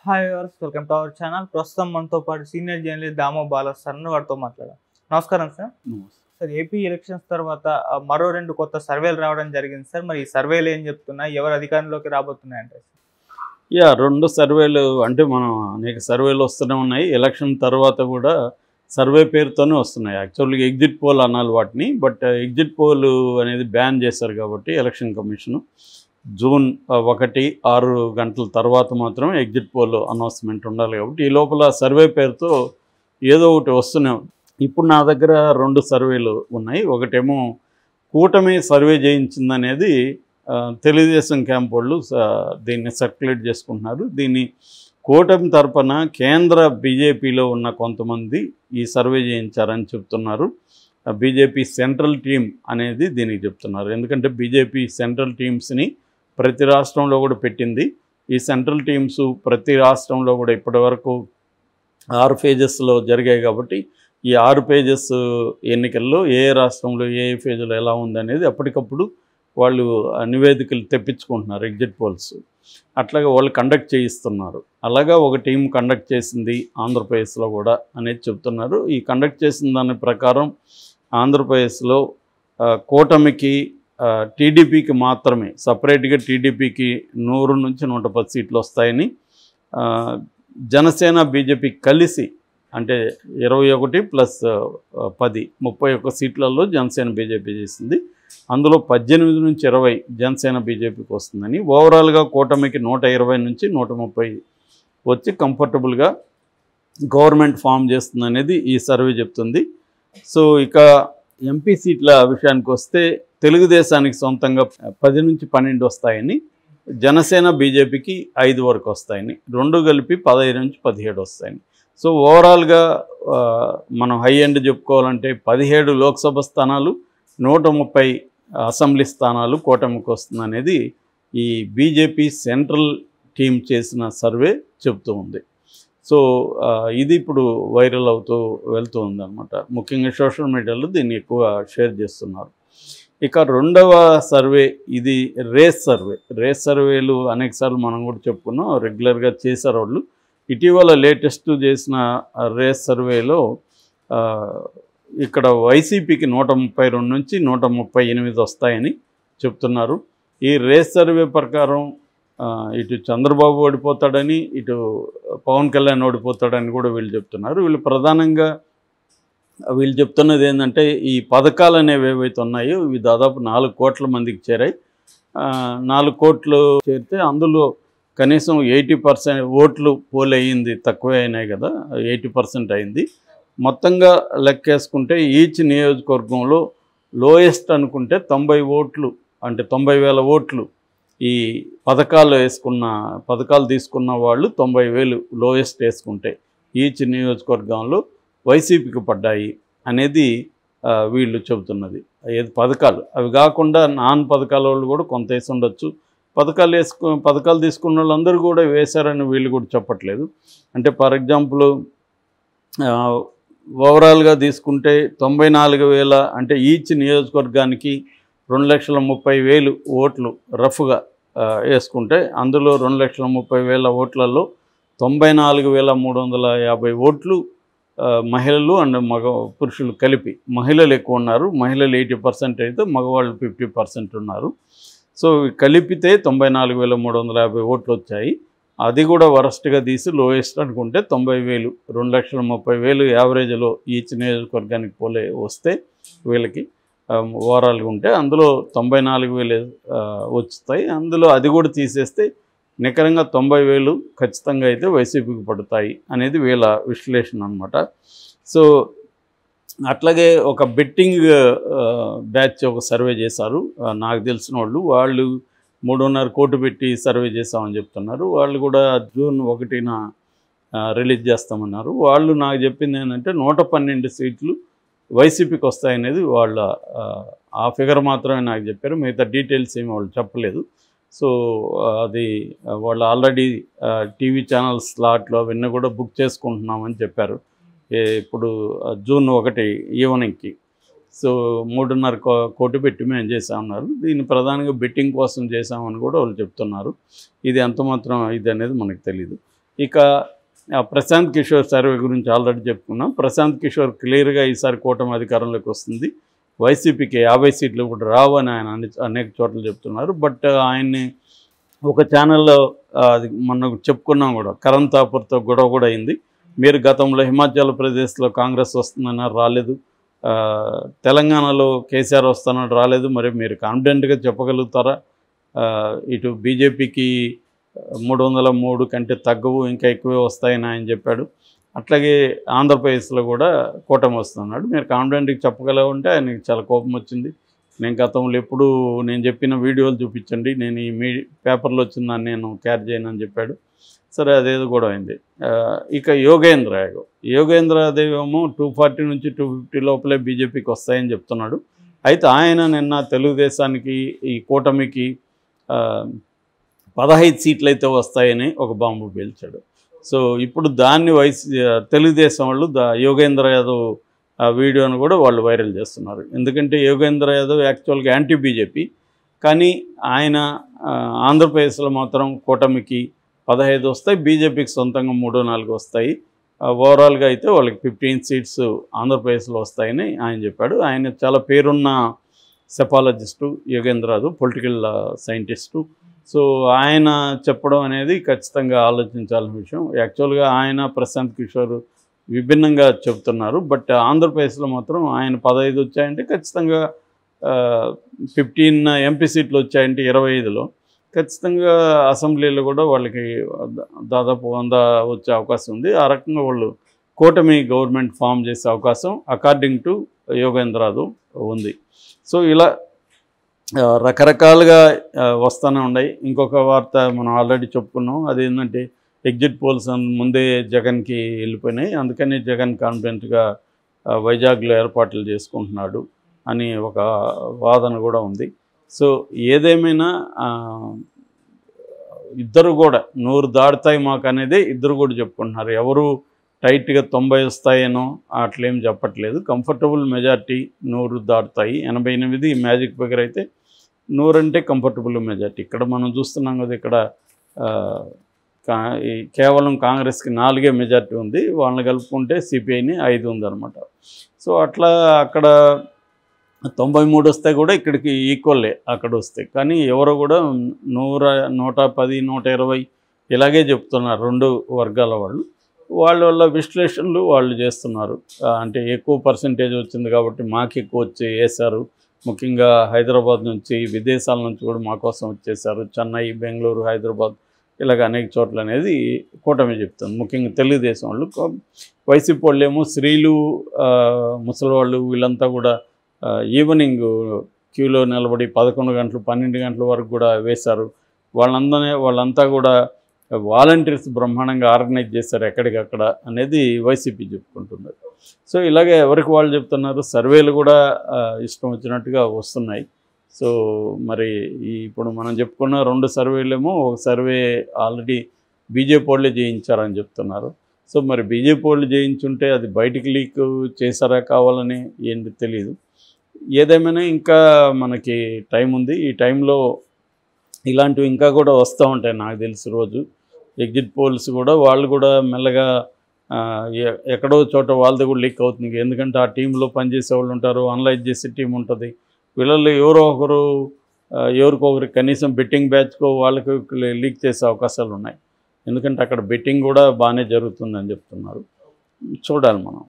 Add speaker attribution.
Speaker 1: hi viewers welcome to our channel ప్రస్తుతం మనతో పాటు senior journalist Damo Bala sir వారితో మాట్లాడాం నమస్కారం సార్ సార్ ఏపీ ఎలక్షన్స్ తర్వాత ఆ, మరో రెండు కొత్త సర్వేలు రావడం జరిగింది సార్ మరి ఈ సర్వేలు ఏం చెప్తున్నాయి ఎవరు అధికారంలోకి రాబోతున్నాయంటే
Speaker 2: యా రెండు సర్వేలు అంటే మనం అనేక సర్వేలు వస్తూనే ఉన్నాయి ఎలక్షన్ తర్వాత కూడా సర్వే పేరుతోనే వస్తున్నాయి యాక్చువల్గా ఎగ్జిట్ పోల్ అనాలి వాటిని బట్ ఎగ్జిట్ పోల్ అనేది బ్యాన్ చేశారు కాబట్టి ఎలక్షన్ కమిషన్ జూన్ ఆ, ఒకటి ఆరు గంటల తర్వాత మాత్రం ఎగ్జిట్ పోల్ అనౌన్స్మెంట్ ఉండాలి కాబట్టి ఈ లోపల సర్వే పేరుతో ఏదో ఒకటి వస్తున్నాయి ఇప్పుడు నా దగ్గర రెండు సర్వేలు ఉన్నాయి ఒకటేమో కూటమి సర్వే చేయించిందనేది ఆ, తెలుగుదేశం క్యాంప్ వాళ్ళు స- దీన్ని సర్క్యులేట్ చేసుకుంటున్నారు దీన్ని కూటమి తరపున కేంద్ర బీజేపీలో ఉన్న కొంతమంది ఈ సర్వే చేయించారని చెప్తున్నారు బీజేపీ సెంట్రల్ టీం అనేది దీనికి చెప్తున్నారు ఎందుకంటే బీజేపీ సెంట్రల్ టీమ్స్ని ప్రతి రాష్ట్రంలో కూడా పెట్టింది ఈ సెంట్రల్ టీమ్స్ ప్రతి రాష్ట్రంలో కూడా ఇప్పటివరకు ఆరు ఫేజెస్లో జరిగాయి కాబట్టి ఈ ఆరు పేజెస్ ఎన్నికల్లో ఏ ఏ రాష్ట్రంలో ఏ ఏ ఫేజ్లో ఎలా ఉందనేది అప్పటికప్పుడు వాళ్ళు ఆ నివేదికలు తెప్పించుకుంటున్నారు ఎగ్జిట్ పోల్స్ అట్లాగే వాళ్ళు కండక్ట్ చేయిస్తున్నారు అలాగా ఒక టీం కండక్ట్ చేసింది ఆంధ్రప్రదేశ్లో కూడా అనేది చెప్తున్నారు ఈ కండక్ట్ చేసిన దాని ప్రకారం ఆంధ్రప్రదేశ్లో ఆ, కూటమికి ఆ, టీడీపీకి మాత్రమే సపరేట్గా టీడీపీకి నూరు నుంచి నూట పది సీట్లు వస్తాయని ఆ, జనసేన బీజేపీ కలిసి అంటే ఇరవై ఒకటి ప్లస్ ఆ, పది ముప్పై ఒక్క సీట్లలో జనసేన బీజేపీ చేసింది అందులో పద్దెనిమిది నుంచి ఇరవై జనసేన బీజేపీకి వస్తుందని ఓవరాల్గా కూటమికి నూట ఇరవై నుంచి నూట ముప్పై వచ్చి కంఫర్టబుల్గా గవర్నమెంట్ ఫామ్ చేస్తుంది అనేది ఈ సర్వే చెప్తుంది సో ఇక ఎంపీ సీట్ల విషయానికి వస్తే తెలుగుదేశానికి సొంతంగా పది నుంచి పన్నెండు వస్తాయని జనసేన బీజేపీకి ఐదు వరకు వస్తాయని రెండు కలిపి పదహైదు నుంచి పదిహేడు వస్తాయని సో ఓవరాల్గా ఆ, మనం హై ఎండ్ చెప్పుకోవాలంటే పదిహేడు లోక్సభ స్థానాలు నూట ముప్పై అసెంబ్లీ స్థానాలు కూటమికి వస్తుంది అనేది ఈ బీజేపీ సెంట్రల్ టీం చేసిన సర్వే చెప్తూ ఉంది సో ఆ, ఇది ఇప్పుడు వైరల్ అవుతూ వెళ్తూ ఉందన్నమాట ముఖ్యంగా సోషల్ మీడియాలో దీన్ని ఎక్కువ షేర్ చేస్తున్నారు ఇక రెండవ సర్వే ఇది రేస్ సర్వే రేస్ సర్వేలు అనేకసార్లు మనం కూడా చెప్పుకున్నాం రెగ్యులర్గా చేశారు వాళ్ళు ఇటీవల లేటెస్ట్ చేసిన ఆ రేస్ సర్వేలో ఆ, ఇక్కడ వైసీపీకి నూట ముప్పై రెండు నుంచి నూట ముప్పై ఎనిమిది వస్తాయని చెప్తున్నారు ఈ రేస్ సర్వే ప్రకారం ఆ, ఇటు చంద్రబాబు ఓడిపోతాడని ఇటు పవన్ కళ్యాణ్ ఓడిపోతాడని కూడా వీళ్ళు చెప్తున్నారు వీళ్ళు ప్రధానంగా వీళ్ళు చెప్తున్నది ఏంటంటే ఈ పథకాలు అనేవి ఏవైతే ఉన్నాయో ఇవి దాదాపు నాలుగు కోట్ల మందికి చేరాయి ఆ, నాలుగు కోట్లు చేరితే అందులో కనీసం ఎయిటీ పర్సెంట్ ఓట్లు పోల్ అయ్యింది తక్కువే అయినాయి కదా ఎయిటీ పర్సెంట్ అయింది మొత్తంగా లెక్కేసుకుంటే ఈచ్ నియోజకవర్గంలో లోయెస్ట్ అనుకుంటే తొంభై ఓట్లు అంటే తొంభై వేల ఓట్లు ఈ పథకాలు వేసుకున్న పథకాలు తీసుకున్న వాళ్ళు తొంభై వేలు లోయెస్ట్ వేసుకుంటే ఈచ్ నియోజకవర్గంలో వైసీపీకి పడ్డాయి అనేది ఆ, వీళ్ళు చెబుతున్నది ఏది పథకాలు అవి కాకుండా నాన్ పథకాల వాళ్ళు కూడా కొంత వేసి ఉండొచ్చు పథకాలు వేసుకు పథకాలు తీసుకున్న వాళ్ళందరూ కూడా వేశారని వీళ్ళు కూడా చెప్పట్లేదు అంటే ఫర్ ఎగ్జాంపుల్ ఓవరాల్గా తీసుకుంటే తొంభై నాలుగు వేల అంటే ఈచ్ నియోజకవర్గానికి రెండు లక్షల ముప్పై వేలు ఓట్లు రఫ్గా ఆ, వేసుకుంటే అందులో రెండు లక్షల ముప్పై వేల ఓట్లలో తొంభై నాలుగు వేల మూడు వందల యాభై ఓట్లు ఆ, మహిళలు అండ్ మగ పురుషులు కలిపి మహిళలు ఎక్కువ ఉన్నారు మహిళలు ఎయిటీ పర్సెంట్ అయితే మగవాళ్ళు ఫిఫ్టీ పర్సెంట్ ఉన్నారు సో కలిపితే తొంభై నాలుగు వేల మూడు వందల యాభై ఓట్లు వచ్చాయి అది కూడా వరస్ట్గా తీసి లోయెస్ట్ అనుకుంటే తొంభై వేలు రెండు లక్షల ముప్పై వేలు యావరేజ్లో ఈచ్ నియోజకవర్గానికి పోలే వస్తే వీళ్ళకి ఓవరాల్గా ఉంటే అందులో తొంభై నాలుగు వేలు ఆ, వస్తాయి అందులో అది కూడా తీసేస్తే నికరంగా తొంభై వేలు ఖచ్చితంగా అయితే వైసీపీకి పడతాయి అనేది వీళ్ళ విశ్లేషణ అనమాట సో అట్లాగే ఒక బెట్టింగ్ బ్యాచ్ ఒక సర్వే చేశారు ఆ, నాకు తెలిసిన వాళ్ళు వాళ్ళు మూడున్నర కోటి పెట్టి సర్వే చేస్తామని చెప్తున్నారు వాళ్ళు కూడా జూన్ ఒకటిన ఆ, రిలీజ్ చేస్తామన్నారు వాళ్ళు నాకు చెప్పింది ఏంటంటే నూట పన్నెండు సీట్లు వైసీపీకి వస్తాయనేది వాళ్ళ ఆ, ఆ ఫిగర్ మాత్రమే నాకు చెప్పారు మిగతా డీటెయిల్స్ ఏమి వాళ్ళు చెప్పలేదు సో ఆ, అది ఆ, వాళ్ళు ఆల్రెడీ టీవీ ఛానల్ స్లాట్లో అవన్నీ కూడా బుక్ చేసుకుంటున్నామని చెప్పారు ఏ- ఇప్పుడు ఆ, జూన్ ఒకటి ఈవినింగ్కి సో మూడున్నర కో- కోటి పెట్టి మేము చేసామన్నారు దీన్ని ప్రధానంగా బెట్టింగ్ కోసం చేసామని కూడా వాళ్ళు చెప్తున్నారు ఇది ఎంత మాత్రం ఇది అనేది మనకు తెలియదు ఇక ఆ, ప్రశాంత్ కిషోర్ సర్వే గురించి ఆల్రెడీ చెప్పుకున్నాం ప్రశాంత్ కిషోర్ క్లియర్గా ఈసారి కూటమి అధికారంలోకి వస్తుంది వైసీపీకి యాభై సీట్లు ఇప్పుడు రావు అని ఆయన అన్ని అనేక చోట్ల చెప్తున్నారు బట్ ఆయన్ని ఒక ఛానల్లో ఆ, అది మొన్న చెప్పుకున్నాం కూడా కరణ్ థాపర్తో గొడవ కూడా అయింది మీరు గతంలో హిమాచల్ ప్రదేశ్లో కాంగ్రెస్ వస్తుందన్నారు రాలేదు ఆ, తెలంగాణలో కేసీఆర్ వస్తానని రాలేదు మరి మీరు కాన్ఫిడెంట్గా చెప్పగలుగుతారా ఆ, ఇటు బీజేపీకి మూడు వందల మూడు కంటే తగ్గవు ఇంకా ఎక్కువే వస్తాయని ఆయన చెప్పాడు అట్లాగే ఆంధ్రప్రదేశ్లో కూడా కూటమి వస్తున్నాడు మీరు కాన్ఫిడెంట్గా చెప్పగలవు అంటే ఆయనకి చాలా కోపం వచ్చింది నేను గతంలో ఎప్పుడు నేను చెప్పిన వీడియోలు చూపించండి నేను ఈ మీ పేపర్లో వచ్చిందని నేను క్యారీ చేయనని చెప్పాడు సరే అదేదో కూడా అయింది ఆ, ఇక యోగేంద్ర యాదవ్ యోగేంద్ర యాదవ్ ఏమో టూ ఫార్టీ నుంచి టూ ఫిఫ్టీ లోపలే బీజేపీకి వస్తాయని చెప్తున్నాడు అయితే ఆయన నిన్న తెలుగుదేశానికి ఈ కూటమికి ఆ, పదహైదు సీట్లు అయితే వస్తాయని ఒక బాంబు పేల్చాడు సో ఇప్పుడు దాన్ని వైసీ తెలుగుదేశం వాళ్ళు దా యోగేంద్ర యాదవ్ ఆ వీడియోను కూడా వాళ్ళు వైరల్ చేస్తున్నారు ఎందుకంటే యోగేంద్ర యాదవ్ యాక్చువల్గా యాంటీ బీజేపీ కానీ ఆయన ఆ, ఆంధ్రప్రదేశ్లో మాత్రం కూటమికి పదహైదు వస్తాయి బీజేపీకి సొంతంగా మూడు నాలుగు వస్తాయి ఆ, ఓవరాల్గా అయితే వాళ్ళకి ఫిఫ్టీన్ సీట్స్ ఆంధ్రప్రదేశ్లో వస్తాయని ఆయన చెప్పాడు ఆయన చాలా పేరున్న psephologist Yogendra Yadav political scientist so ఆయన చెప్పడం అనేది ఖచ్చితంగా ఆలోచించాల్సిన విషయం యాక్చువల్గా ఆయన ప్రశాంత్ కిషోర్ విభిన్నంగా చెప్తున్నారు బట్ ఆంధ్రప్రదేశ్లో మాత్రం ఆయన పదహైదు వచ్చాయంటే ఖచ్చితంగా ఫిఫ్టీన్ ఎంపీ సీట్లు వచ్చాయంటే ఇరవై ఐదులో ఖచ్చితంగా అసెంబ్లీలో కూడా వాళ్ళకి దా- దాదాపు వంద వచ్చే అవకాశం ఉంది ఆ రకంగా వాళ్ళు కూటమి గవర్నమెంట్ ఫామ్ చేసే అవకాశం అకార్డింగ్ టు యోగేంద్రదు ఉంది సో ఇలా ఆ, రకరకాలుగా ఆ, వస్తూనే ఉన్నాయి ఇంకొక వార్త మనం ఆల్రెడీ చెప్పుకున్నాం అదేంటంటే ఎగ్జిట్ పోల్స్ అన్ ముందే జగన్కి వెళ్ళిపోయినాయి అందుకని జగన్ కాన్ఫిడెంట్గా ఆ, వైజాగ్లో ఏర్పాట్లు చేసుకుంటున్నాడు అని ఒక వాదన కూడా ఉంది సో ఏదేమైనా ఆ, ఇద్దరు కూడా నూరు దాటుతాయి మాకు అనేది ఇద్దరు కూడా చెప్పుకుంటున్నారు ఎవరు టైట్గా తొంభై వస్తాయేనో అట్లేం చెప్పట్లేదు కంఫర్టబుల్ మెజార్టీ నూరు దాటుతాయి ఎనభై ఎనిమిది మ్యాజిక్ ఫిగర్ అయితే నూరు అంటే కంఫర్టబుల్ మెజార్టీ ఇక్కడ మనం చూస్తున్నాం కదా ఇక్కడ ఆ, కా- ఈ కేవలం కాంగ్రెస్కి నాలుగే మెజార్టీ ఉంది వాళ్ళని కలుపుకుంటే సిపిఐని ఐదు ఉందన్నమాట సో అట్లా అక్కడ తొంభై మూడు వస్తే కూడా ఇక్కడికి ఈక్వల్లే అక్కడ వస్తాయి కానీ ఎవరు కూడా నూర నూట పది నూట ఇరవై ఇలాగే చెప్తున్నారు రెండు వర్గాల వాళ్ళు వాళ్ళ వాళ్ళ విశ్లేషణలు వాళ్ళు చేస్తున్నారు ఆ, అంటే ఎక్కువ పర్సంటేజ్ వచ్చింది కాబట్టి మాకు ఎక్కువ వచ్చి వేశారు ముఖ్యంగా హైదరాబాద్ నుంచి విదేశాల నుంచి కూడా మా కోసం వచ్చేసారు చెన్నై బెంగళూరు హైదరాబాద్ ఇలాగ అనేక చోట్ల అనేది కూటమి చెప్తుంది ముఖ్యంగా తెలుగుదేశం వాళ్ళు కో- వైసీపీ వాళ్ళు ఏమో స్త్రీలు ఆ, ముసలి వాళ్ళు వీళ్ళంతా కూడా ఆ, ఈవినింగ్ క్యూలో నిలబడి పదకొండు గంటలు పన్నెండు గంటల వరకు కూడా వేశారు వాళ్ళందనే వాళ్ళంతా కూడా వాలంటీర్స్ బ్రహ్మాండంగా ఆర్గనైజ్ చేశారు ఎక్కడికక్కడ అనేది వైసీపీ చెప్పుకుంటున్నారు సో ఇలాగే ఎవరికి వాళ్ళు చెప్తున్నారు సర్వేలు కూడా ఆ, ఇష్టం వచ్చినట్టుగా వస్తున్నాయి సో మరి ఈ ఇప్పుడు మనం చెప్పుకున్న రెండు సర్వేలేమో ఒక సర్వే ఆల్రెడీ బీజేపీ వాళ్ళే చేయించారని చెప్తున్నారు సో మరి బీజేపీ వాళ్ళు చేయించుంటే అది బయటికి లీక్ చేశారా కావాలని ఏంటి తెలియదు ఏదేమైనా ఇంకా మనకి టైం ఉంది ఈ టైంలో ఇలాంటివి ఇంకా కూడా వస్తూ ఉంటాయి నాకు తెలిసి రోజు ఎగ్జిట్ పోల్స్ కూడా వాళ్ళు కూడా మెల్లగా ఆ, ఎ- ఎక్కడో చోట వాళ్ళది కూడా లీక్ అవుతుంది ఎందుకంటే ఆ టీంలో పనిచేసే వాళ్ళు ఉంటారు అనలైజ్ చేసే టీం ఉంటుంది వీళ్ళల్లో ఎవరో ఒకరు ఆ, ఎవరికొకరు కనీసం బెట్టింగ్ బ్యాచ్కో వాళ్ళకి లీక్ చేసే అవకాశాలు ఉన్నాయి ఎందుకంటే అక్కడ బెట్టింగ్ కూడా బాగానే జరుగుతుందని చెప్తున్నారు చూడాలి మనం